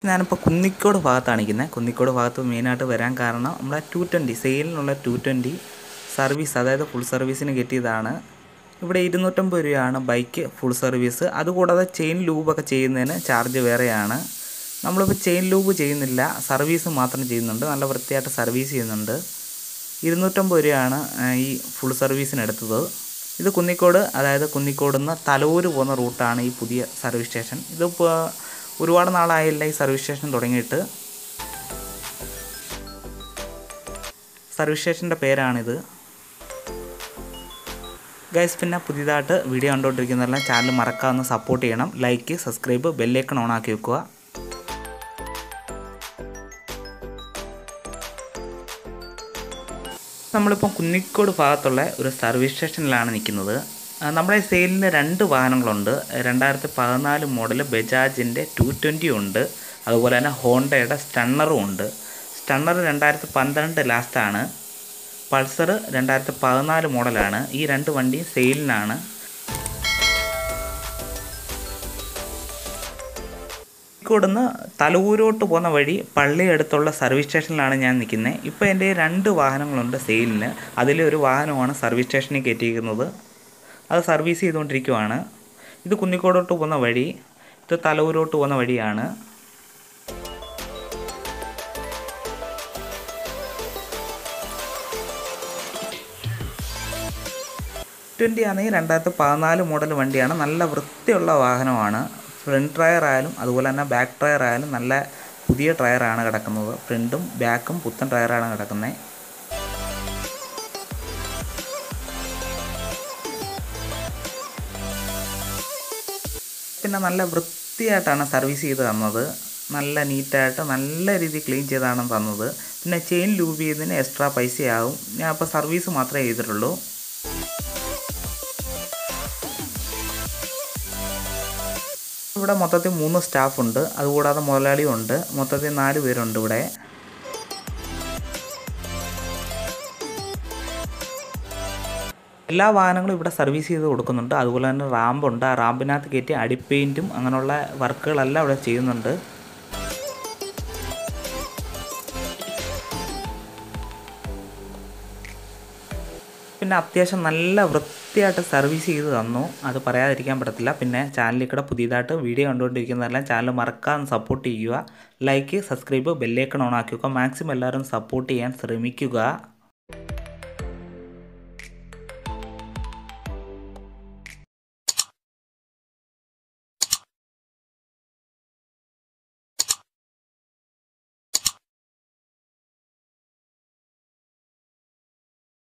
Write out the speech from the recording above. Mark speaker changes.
Speaker 1: ഞാനിപ്പോൾ കുന്നിക്കോട് ഭാഗത്താണ് നിൽക്കുന്നത് കുന്നിക്കോട് ഭാഗത്ത് മെയിനായിട്ട് വരാൻ കാരണം നമ്മുടെ ടു ട്വൻറ്റി സെയിലിനുള്ള ടു ട്വൻറ്റി സർവീസ് അതായത് ഫുൾ സർവീസിന് കിട്ടിയതാണ് ഇവിടെ ഇരുന്നൂറ്റമ്പത് രൂപയാണ് ബൈക്ക് ഫുൾ സർവീസ് അതുകൂടാതെ ചെയിൻ ലൂബൊക്കെ ചെയ്യുന്നതിന് ചാർജ് വേറെയാണ് നമ്മളിപ്പോൾ ചെയിൻ ലൂബ് ചെയ്യുന്നില്ല സർവീസ് മാത്രം ചെയ്യുന്നുണ്ട് നല്ല വൃത്തിയായിട്ട് സർവീസ് ചെയ്യുന്നുണ്ട് ഇരുന്നൂറ്റമ്പത് രൂപയാണ് ആ, ഈ ഫുൾ സർവീസിന് എടുത്തത് ഇത് കുന്നിക്കോട് അതായത് കുന്നിക്കോട് നിന്ന് തലൂര് പോകുന്ന റൂട്ടാണ് ഈ പുതിയ സർവീസ് സ്റ്റേഷൻ ഇതിപ്പോൾ ഒരുപാട് നാളായില്ല ഈ സർവീസ് സ്റ്റേഷൻ തുടങ്ങിയിട്ട് സർവീസ് സ്റ്റേഷൻ്റെ പേരാണിത് ഗൈസ് പിന്നെ പുതിയതായിട്ട് വീഡിയോ കണ്ടുകൊണ്ടിരിക്കുന്നതെല്ലാം ചാനൽ മറക്കാതെ സപ്പോർട്ട് ചെയ്യണം ലൈക്ക് സബ്സ്ക്രൈബ് ബെല്ലൈക്കൺ ഓൺ ആക്കി വെക്കുക നമ്മളിപ്പോൾ കുന്നിക്കോട് ഭാഗത്തുള്ള ഒരു സർവീസ് സ്റ്റേഷനിലാണ് നിൽക്കുന്നത് ആ, നമ്മുടെ സെയിലിന് രണ്ട് വാഹനങ്ങളുണ്ട് രണ്ടായിരത്തി പതിനാല് മോഡൽ ബജാജിൻ്റെ ടു ട്വൻറ്റി ഉണ്ട് അതുപോലെ തന്നെ ഹോണ്ടയുടെ സ്റ്റണ്ണറും ഉണ്ട് സ്റ്റണ്ണർ രണ്ടായിരത്തി പന്ത്രണ്ട് ലാസ്റ്റാണ് പൾസർ രണ്ടായിരത്തി പതിനാല് മോഡലാണ് ഈ രണ്ട് വണ്ടിയും സെയിലിനാണ് കോഴിക്കോടുന്ന് തലൂരോട്ട് പോകുന്ന വഴി പള്ളി അടുത്തുള്ള സർവീസ് സ്റ്റേഷനിലാണ് ഞാൻ നിൽക്കുന്നത് ഇപ്പോൾ എൻ്റെ രണ്ട് വാഹനങ്ങളുണ്ട് സെയിലിന് അതിലെ ഒരു വാഹനമാണ് സർവീസ് സ്റ്റേഷനിൽ കയറ്റിയിരിക്കുന്നത് അത് സർവീസ് ചെയ്തുകൊണ്ടിരിക്കുവാണ് ഇത് കുന്നിക്കോടോട്ട് പോകുന്ന വഴി ഇത് തലൂരോട്ട് പോകുന്ന വഴിയാണ് ട്വൻറ്റി ആണെങ്കിൽ രണ്ടായിരത്തി പതിനാല് മോഡൽ വണ്ടിയാണ് നല്ല വൃത്തിയുള്ള വാഹനമാണ് ഫ്രണ്ട് ടയർ ആയാലും അതുപോലെ തന്നെ ബാക്ക് ടയർ ആയാലും നല്ല പുതിയ ടയറാണ് കിടക്കുന്നത് ഫ്രണ്ടും ബാക്കും പുത്തൻ ടയറാണ് കിടക്കുന്നത് പിന്നെ നല്ല വൃത്തിയായിട്ടാണ് സർവീസ് ചെയ്ത് തന്നത് നല്ല നീറ്റായിട്ട് നല്ല രീതിയിൽ ക്ലീൻ ചെയ്താണ് തന്നത് പിന്നെ ചെയിൻ ലൂബ് ചെയ്തതിന് എക്സ്ട്രാ പൈസയാവും ഞാൻ അപ്പോൾ സർവീസ് മാത്രമേ ചെയ്തിട്ടുള്ളൂ ഇവിടെ മൊത്തത്തിൽ മൂന്ന് സ്റ്റാഫുണ്ട് അതുകൂടാതെ മുതലാളിയും ഉണ്ട് മൊത്തത്തിൽ നാല് പേരുണ്ട് ഇവിടെ എല്ലാ വാഹനങ്ങളും ഇവിടെ സർവീസ് ചെയ്ത് കൊടുക്കുന്നുണ്ട് അതുപോലെ തന്നെ റാമ്പുണ്ട് ആ റാമ്പിനകത്ത് കയറ്റി അടിപ്പെയിൻറ്റും അങ്ങനെയുള്ള വർക്കുകളെല്ലാം ഇവിടെ ചെയ്യുന്നുണ്ട് പിന്നെ അത്യാവശ്യം നല്ല വൃത്തിയായിട്ട് സർവീസ് ചെയ്ത് തന്നു അത് പറയാതിരിക്കാൻ പറ്റത്തില്ല പിന്നെ ചാനലിൽ കൂടെ പുതിയതായിട്ട് വീഡിയോ കണ്ടുകൊണ്ടിരിക്കുന്നതെല്ലാം ചാനൽ മറക്കാതെ സപ്പോർട്ട് ചെയ്യുക ലൈക്ക് സബ്സ്ക്രൈബ് ബെല്ലേക്കൺ ഓൺ ആക്കുക മാക്സിമം എല്ലാവരും സപ്പോർട്ട് ചെയ്യാൻ ശ്രമിക്കുക